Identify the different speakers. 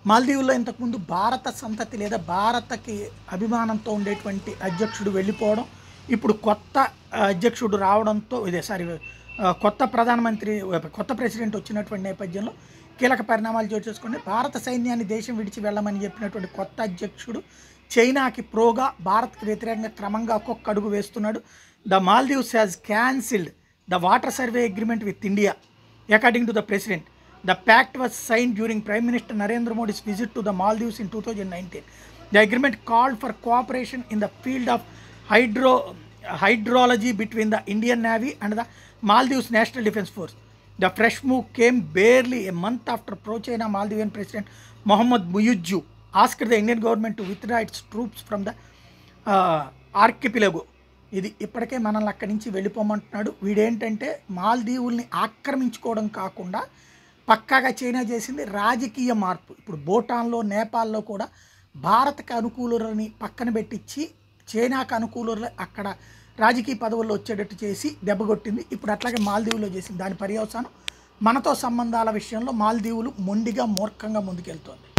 Speaker 1: మాల్దీవుల్లో ఇంతకుముందు భారత సంతతి లేదా భారతకి అభిమానంతో ఉండేటువంటి అధ్యక్షుడు వెళ్ళిపోవడం ఇప్పుడు కొత్త ఆ, అధ్యక్షుడు రావడంతో ఇదే సారీ ఆ, కొత్త ప్రధానమంత్రి కొత్త ప్రెసిడెంట్ వచ్చినటువంటి నేపథ్యంలో కీలక పరిణామాలు చోటు చేసుకుని భారత సైన్యాన్ని దేశం విడిచి వెళ్ళమని చెప్పినటువంటి కొత్త అధ్యక్షుడు చైనాకి ప్రోగా భారత్కి వ్యతిరేకంగా క్రమంగా ఒక్కొక్క అడుగు వేస్తున్నాడు the Maldives has cancelled the water survey agreement with India according to the president the pact was sign during prime minister Narendra Modi's visit to the Maldives in two thousand nineteen the agreement called for cooperation in the field of hydro hydrology between the Indian navy and the Maldives national defence force the fresh move came barely a month after pro China Maldivian president Mohamed ముయుజ్జు Oscar the Indian government to withdraw its troops from the archipelago ఇది ఇప్పటికే మనల్ని అక్కడి నుంచి వెళ్ళిపోమంటున్నాడు వీడేంటంటే మాల్దీవుల్ని ఆక్రమించుకోవడం కాకుండా పక్కాగా China చేసింది రాజకీయ మార్పు ఇప్పుడు భూటాన్లో నేపాల్లో కూడా భారత్కి అనుకూలులని పక్కన పెట్టించి చైనాకు అనుకూలులు అక్కడ రాజకీయ పదవుల్లో వచ్చేటట్టు చేసి దెబ్బకొట్టింది ఇప్పుడు అట్లాగే మాల్దీవులో చేసింది దాని పర్యవసానం మనతో సంబంధాల విషయంలో మాల్దీవులు మొండిగా మూర్ఖంగా ముందుకెళ్తోంది